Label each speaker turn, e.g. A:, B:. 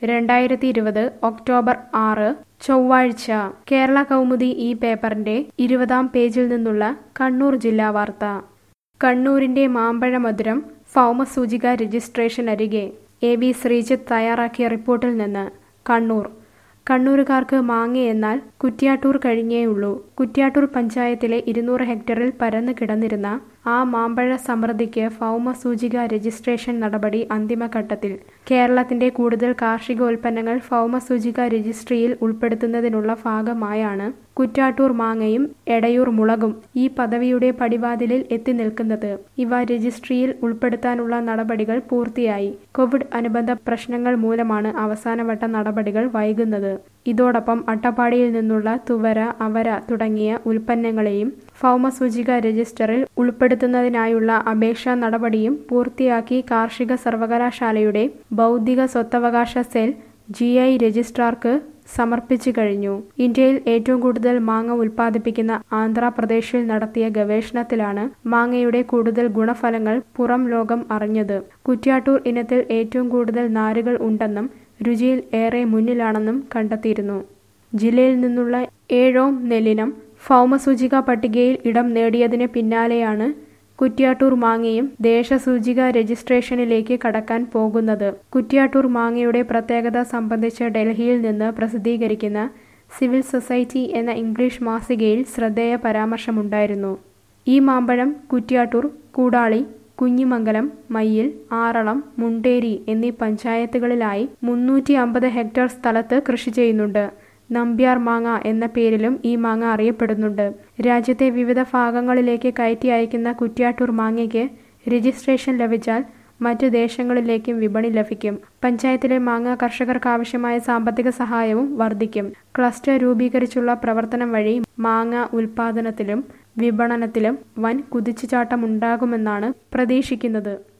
A: രണ്ടായിരത്തി ഇരുപത് ഒക്ടോബർ ആറ് ചൊവ്വാഴ്ച കേരള കൗമുദി ഈ പേപ്പറിന്റെ ഇരുപതാം പേജിൽ നിന്നുള്ള കണ്ണൂർ ജില്ലാ വാർത്ത കണ്ണൂരിന്റെ മാമ്പഴ മധുരം ഭൗമസൂചിക രജിസ്ട്രേഷൻ അരികെ എ വി ശ്രീജിത്ത് തയ്യാറാക്കിയ റിപ്പോർട്ടിൽ നിന്ന് കണ്ണൂർ കണ്ണൂരുകാർക്ക് മാങ്ങയെന്നാൽ കുറ്റ്യാട്ടൂർ കഴിഞ്ഞേയുള്ളൂ കുറ്റ്യാട്ടൂർ പഞ്ചായത്തിലെ ഇരുന്നൂറ് ഹെക്ടറിൽ പരന്നു കിടന്നിരുന്ന ആ മാമ്പഴ സമൃദ്ധിക്ക് ഭൗമസൂചിക രജിസ്ട്രേഷൻ നടപടി അന്തിമഘട്ടത്തിൽ കേരളത്തിന്റെ കൂടുതൽ കാർഷികോൽപ്പന്നങ്ങൾ ഭൗമസൂചിക രജിസ്ട്രിയിൽ ഉൾപ്പെടുത്തുന്നതിനുള്ള ഭാഗമായാണ് കുറ്റാട്ടൂർ മാങ്ങയും എടയൂർ മുളകും ഈ പദവിയുടെ പടിവാതിലിൽ എത്തി നിൽക്കുന്നത് ഇവ രജിസ്ട്രിയിൽ ഉൾപ്പെടുത്താനുള്ള നടപടികൾ പൂർത്തിയായി കോവിഡ് അനുബന്ധ പ്രശ്നങ്ങൾ മൂലമാണ് അവസാനവട്ട നടപടികൾ വൈകുന്നത് ഇതോടൊപ്പം അട്ടപ്പാടിയിൽ നിന്നുള്ള തുവര അവര തുടങ്ങിയ ഉൽപ്പന്നങ്ങളെയും ഭൗമസൂചിക രജിസ്റ്ററിൽ ഉൾപ്പെടുത്തുന്നതിനായുള്ള അപേക്ഷാ നടപടിയും പൂർത്തിയാക്കി കാർഷിക സർവകലാശാലയുടെ ബൗദ്ധിക സ്വത്തവകാശ സെൽ ജി ഐ രജിസ്ട്രാർക്ക് സമർപ്പിച്ചു കഴിഞ്ഞു ഇന്ത്യയിൽ ഏറ്റവും കൂടുതൽ മാങ്ങ ഉൽപ്പാദിപ്പിക്കുന്ന ആന്ധ്രാപ്രദേശിൽ നടത്തിയ ഗവേഷണത്തിലാണ് മാങ്ങയുടെ കൂടുതൽ ഗുണഫലങ്ങൾ പുറം ലോകം അറിഞ്ഞത് കുറ്റ്യാട്ടൂർ ഇനത്തിൽ ഏറ്റവും കൂടുതൽ നാരുകൾ ഉണ്ടെന്നും രുചിയിൽ ഏറെ മുന്നിലാണെന്നും കണ്ടെത്തിയിരുന്നു ജില്ലയിൽ നിന്നുള്ള ഏഴോം നെല്ലിനം ഭൗമസൂചിക പട്ടികയിൽ ഇടം നേടിയതിന് പിന്നാലെയാണ് കുറ്റ്യാട്ടൂർ മാങ്ങയും ദേശസൂചിക രജിസ്ട്രേഷനിലേക്ക് കടക്കാൻ പോകുന്നത് കുറ്റ്യാട്ടൂർ മാങ്ങയുടെ പ്രത്യേകത സംബന്ധിച്ച് ഡൽഹിയിൽ നിന്ന് പ്രസിദ്ധീകരിക്കുന്ന സിവിൽ സൊസൈറ്റി എന്ന ഇംഗ്ലീഷ് മാസികയിൽ ശ്രദ്ധേയ പരാമർശമുണ്ടായിരുന്നു ഈ മാമ്പഴം കുറ്റ്യാട്ടൂർ കൂടാളി കുഞ്ഞിമംഗലം മയ്യിൽ ആറളം മുണ്ടേരി എന്നീ പഞ്ചായത്തുകളിലായി മുന്നൂറ്റി അമ്പത് ഹെക്ടർ സ്ഥലത്ത് കൃഷി ചെയ്യുന്നുണ്ട് നമ്പ്യാർ മാങ്ങ എന്ന പേരിലും ഈ മാങ്ങ അറിയപ്പെടുന്നുണ്ട് രാജ്യത്തെ വിവിധ ഭാഗങ്ങളിലേക്ക് കയറ്റി അയക്കുന്ന കുറ്റ്യാട്ടൂർ മാങ്ങയ്ക്ക് രജിസ്ട്രേഷൻ ലഭിച്ചാൽ മറ്റു ദേശങ്ങളിലേക്കും വിപണി ലഭിക്കും പഞ്ചായത്തിലെ മാങ്ങ കർഷകർക്ക് ആവശ്യമായ സാമ്പത്തിക സഹായവും വർദ്ധിക്കും ക്ലസ്റ്റർ രൂപീകരിച്ചുള്ള പ്രവർത്തനം വഴി മാങ്ങ ഉൽപാദനത്തിലും വിപണനത്തിലും വൻ കുതിച്ചുചാട്ടമുണ്ടാകുമെന്നാണ് പ്രതീക്ഷിക്കുന്നത്